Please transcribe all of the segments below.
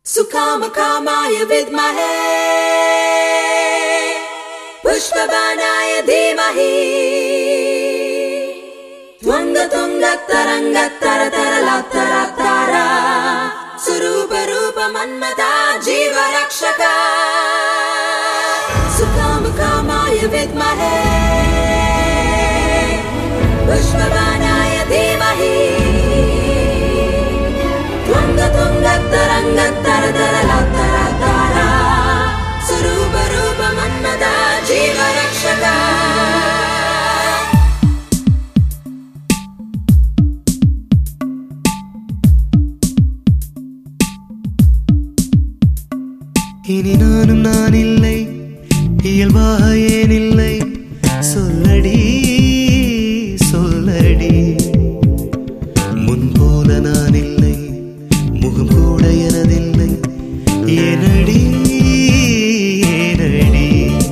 सुकामकामाय विद्महे पुष्पबाणाय धीमहि त्वङ्गतुङ्गतरङ्गतरतरलातरातारा स्वरूपरूप मन्मता जीवरक्षक सुकामकामाय विद्महे पुष्पबाणाय धीमहि त्वङ्गतुङ्गतरङ्गतरतरलातरातारा स्वरूपरूप मन्मता जीवरक्षक இனி நானும் நான் இல்லை இயல்பாக ஏன் இல்லை சொல்லடி சொல்லடி முன் போல நான் இல்லை முகம் கூட எனதில்லை ஏனடி ஏனடி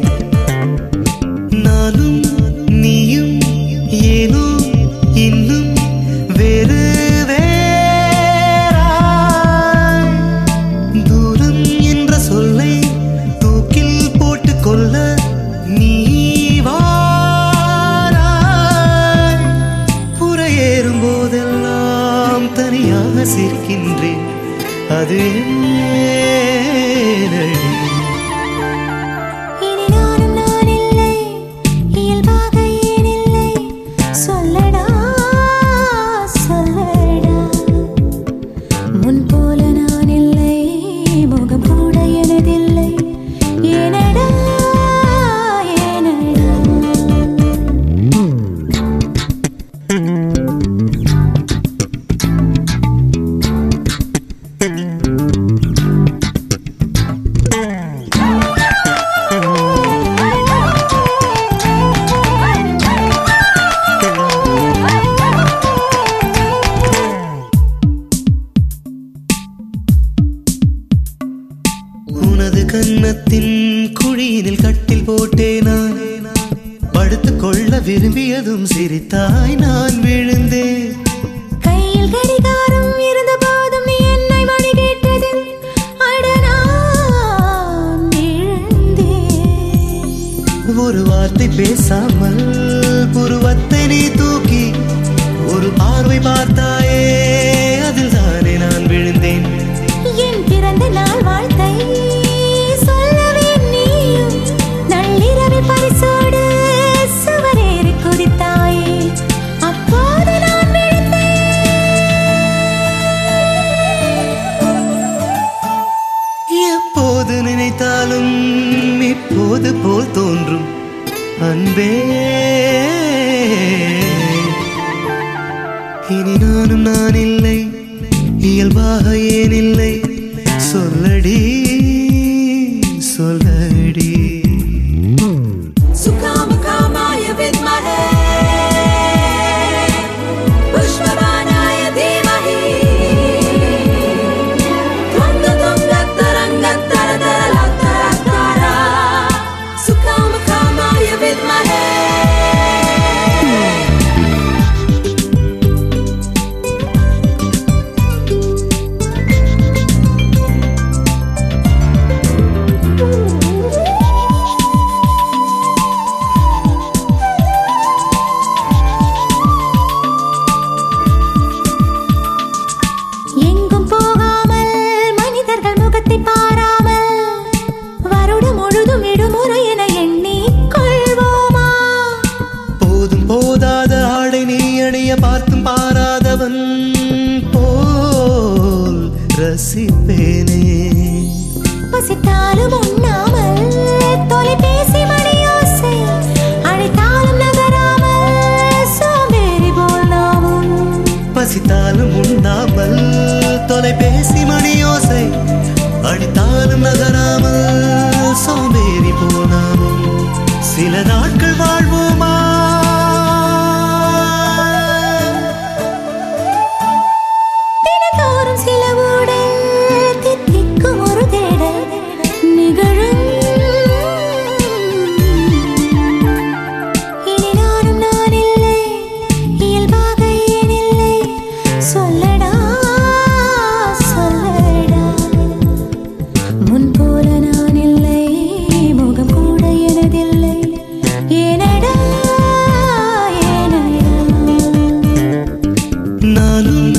நானும் நீயும் ஏனோ இன்னும் வேறு வேறாய் தூரம் என்ற சொல்லை தூக்கில் போட்டு கொள்ள நீ வாராய் புறையேறும் போதெல்லாம் தனியாக சிரிக்கின்றேன் அது ஏனடி இனி நானும் நான் இல்லை இயல்பாக ஏன் இல்லை சொல்லடா சொல்லடா முன் போல நான் இல்லை முகம் கூட எனதில்லை ஏனடா ஏனடா உனது கன்னத்தின் குழியினில் கட்டில் போட்டேன் நான் படுத்துக் கொள்ள விரும்பியதும் சிரித்தாய் நான் விழுந்தேன் கையில் கடிகாரம் இருந்த போதும் நீ என்னை மணி கேட்டது அட நான் விழுந்தேன் ஒரு வார்த்தை பேசாமல் புருவத்தை நீ தூக்கி ஒரு பார்வை பார்த்தாயே அதில் தானே நான் விழுந்தேன் என் பிறந்த நாள் வாழ்த்தை சொல்லவே நீயும் நள்ளிரவில் பரிசோடு சுவரேறி குதித்தாயே அப்போது நான் எப்போது நினைத்தாலும் இப்போது போல் தோன்றும் அன்பே இனி நானும் நான் இல்லை இயல்பாக ஏன் இல்லை சொல்லடி சொல்லடி सुकामकामाय विद्महे पुष्पबाणाय धीमहि त्वङ्गतुङ्गतरङ्गतरतरलातरातारा सुकामकामाय विद्महे எங்கும் போகாமல் மனிதர்கள் முகத்தை பாராமல் வருடம் முழுதும் விடுமுறை என எண்ணிக் கொள்வோமா போதும் போதாத ஆடை நீ அணிய பார்த்தும் பாராதவன் போல் ரசிப்பேனே பசித்தாலும் உண்ணாமல் தொலைபேசி மணியோசை அழைத்தாலும் நகராமல் சோம்பேறி போல் நாமும் பசித்தாலும் உண்ணாமல் தொலைபேசி மணியோசை அடித்தாலும் நகராமல் சோம்பேறி போனாலும் சில நாட்கள் வாழ்வோமா தினத்தோறும் சில ஊடல் தித்திக்கும் ஒரு தேடல் நிகழும் இனி நானும் நான் இல்லை இயல்பாக ஏன் இல்லை சொல்லடா சொல்லடா நானும்